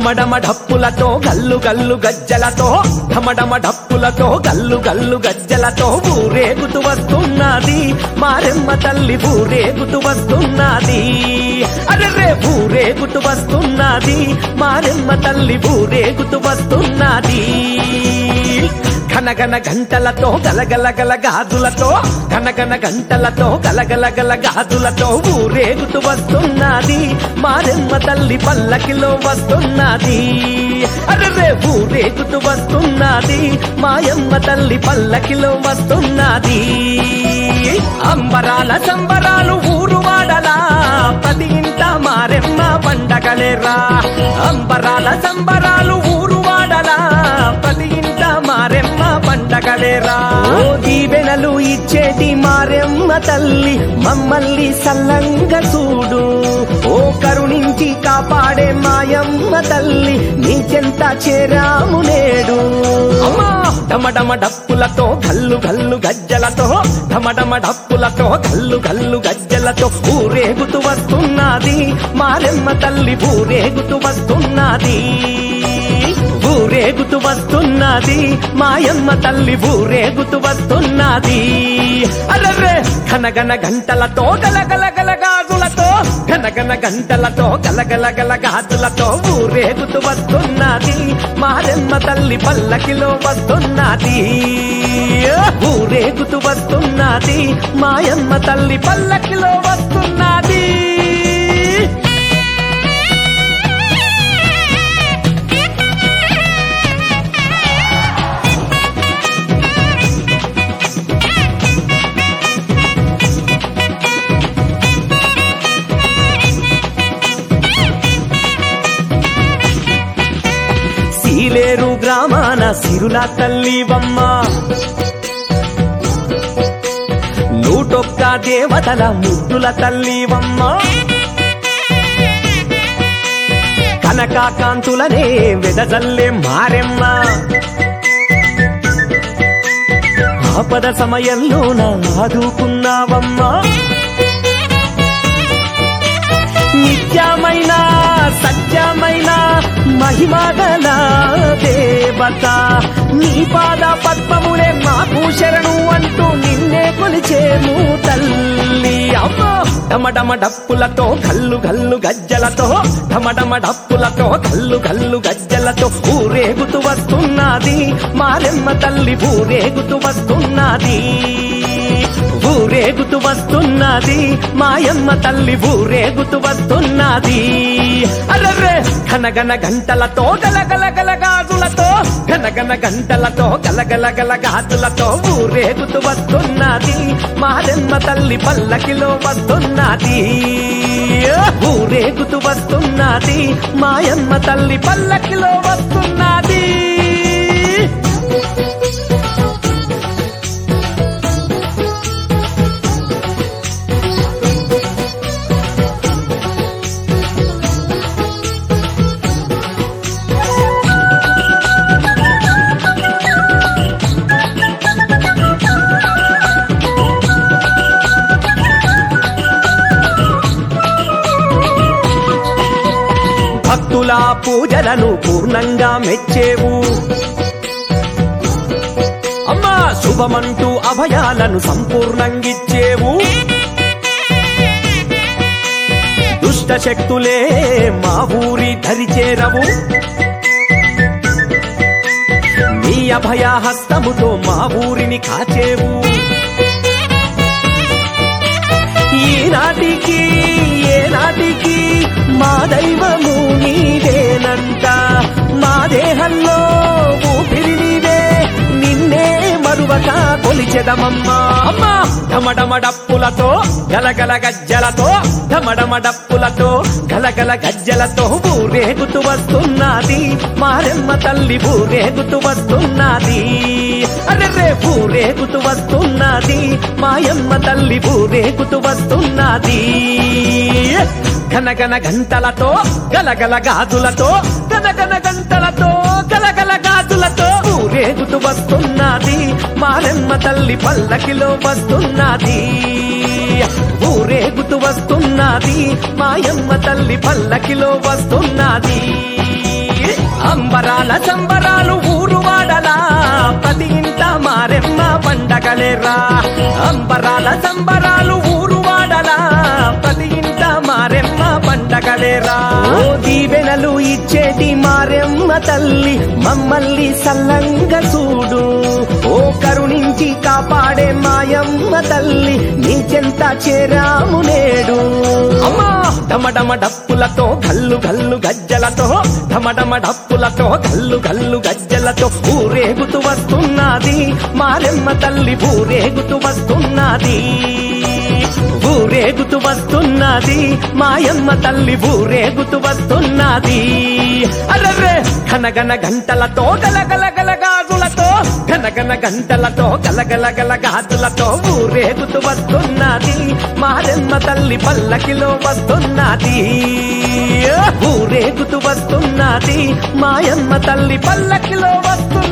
ఢమఢమ ఢప్పులతో గల్లు గల్లు గజ్జలతో ఢమఢమ ఢప్పులతో గల్లు గల్లు గజ్జలతో ఊరేగుతూ వస్తున్నది మారెమ్మ తల్లి ఊరేగుతూ వస్తున్నది అరే ఊరేగుతూ వస్తున్నది మారెమ్మ తల్లి ఊరేగుతూ వస్తున్నది ఘనఘన గంటలతో గలగల గల గాజులతో ఘనఘన గంటలతో గలగల గల గాజులతో ఊరేగుతూ వస్తున్నది మారెమ్మ తల్లి పల్లకిలో వస్తున్నది అరే ఊరేగుతూ వస్తున్నది మాయమ్మ తల్లి పల్లకిలో వస్తున్నది అంబరాల సంబరాలు ఊరు వాడలా పది ఇంట మారెమ్మ పండగలేరా అంబరాల సంబరాలు ఊరు వాడలా పది ఇంట మారెమ్మ పండగలేరా ఓ దీవెనలు ఇచ్చేటి మారెమ్మ తల్లి మమ్మల్ని సల్లంగా చూడు ఓ కరుణించి కాపాడే మాయమ్మ తల్లి నీకెంత చేరాము నేడు అమ్మా డమడమ డప్పులతో గల్లు గల్లు గజ్జలతో డమడమ డప్పులతో గల్లు గల్లు గజ్జలతో ఊరేగుతూ వస్తున్నది మారెమ్మ తల్లి ఊరేగుతూ వస్తున్నది ఊరేగుతూ వస్తున్నది మాయమ్మ తల్లి ఊరేగుతూ వస్తున్నది అర్రే ఘనగన గంటలతో గలగల గల గాజులతో ఘనగన గంటలతో గలగల గల గాజులతో ఊరేగుతూ వస్తున్నది మారెమ్మ తల్లి పల్లకిలో వస్తున్నది ఊరేగుతూ వస్తున్నది మాయమ్మ తల్లి పల్లకిలో వస్తున్నది సీలేరు గ్రామాన సిరుల తల్లివమ్మ నూటొక్క దేవతల ముద్దుల తల్లివమ్మ కనకాకాంతులనే వెదజల్లే మారెమ్మ ఆపద సమయంలోన ఆదుకున్నావమ్మా నిత్యమైన సత్యమైన మహిమగల దేవత నీ పాద పద్మములే మాకు శరణు అంటూ నిన్నే కొలిచేము తల్లి అమ్మా డమడమ డప్పులతో గల్లు గల్లు గజ్జలతో డమడమ డప్పులతో గల్లు గల్లు గజ్జలతో ఊరేగుతూ వస్తున్నది మారెమ్మ తల్లి ఊరేగుతూ వస్తున్నది ఊరేగుతూ వస్తున్నది మాయమ్మ తల్లి ఊరేగుతూ వస్తున్నది అర్రే ఘనగన గంటలతో గలగల గల గాజులతో ఘనగన గంటలతో గలగల గల గాజులతో ఊరేగుతూ వస్తున్నది మాయమ్మ తల్లి పల్లకిలో వస్తున్నది ఊరేగుతూ వస్తున్నది మాయమ్మ తల్లి పల్లకిలో వస్తున్నది భక్తుల పూజలను పూర్ణంగా మెచ్చేవు అమ్మా శుభమంటూ అభయాలను సంపూర్ణంగిచ్చేవు దుష్ట శక్తులే మా ఊరి ధరిచేరవు నీ అభయ హస్తముతో మా ఊరిని కాచేవు ఈనాటికి ఏనాటికి మా దైవము నీవేనంట మా దేహంలో ఊపిరి నీవే నిన్నే మరువక కొలిచెదమమ్మా అమ్మా ఢమఢమ డప్పులతో గలగల గజ్జలతో ఢమఢమ డప్పులతో గలగల గజ్జలతో ఊరేగుతూ వస్తున్నది మారెమ్మ తల్లి ఊరేగుతూ వస్తున్నది అరెరే ఊరేగుతూ వస్తున్నది మాయమ్మ తల్లి ఊరేగుతూ వస్తున్నది ఘనఘన గంటలతో గలగల గాజులతో గనగన గంటలతో గలగల గాజులతో ఊరేగుతూ వస్తున్నది మారెమ్మ తల్లి పల్లకిలో వస్తున్నది ఊరేగుతూ వస్తున్నది మాయమ్మ తల్లి పల్లకిలో వస్తున్నది అంబరాల సంబరాలు ఊరు వాడలా ప్రతి ఇంట మారెమ్మ పండగలేరా అంబరాల సంబరాలు ఊరు వాడలా ప్రతి ఇంట మారెమ్మ పండగలేరా ఓ దీవెనలు ఇచ్చేటి మారెమ్మ తల్లి మమ్మల్ని సల్లంగా చూడు ఓ కరుణించి కాపాడే మాయమ్మ తల్లి నీ చెంత చేరాము నేడు అమ్మా డమడమ డప్పులతో గల్లు గల్లు గజ్జలతో డమడమ డప్పులతో గల్లు గల్లు గజ్జలతో ఊరేగుతూ వస్తున్నది మారెమ్మ తల్లి ఊరేగుతూ వస్తున్నది ఊరేగుతూ వస్తున్నది మాయమ్మ తల్లి ఊరేగుతూ వస్తున్నది అర్రే ఘనగన గంటలతో గలగల గల గాజులతో ఘనగన గంటలతో గలగల గల గాజులతో ఊరేగుతూ వస్తున్నది మారెమ్మ తల్లి పల్లకిలో వస్తున్నది ఊరేగుతూ వస్తున్నది మాయమ్మ తల్లి పల్లకిలో వస్తున్నది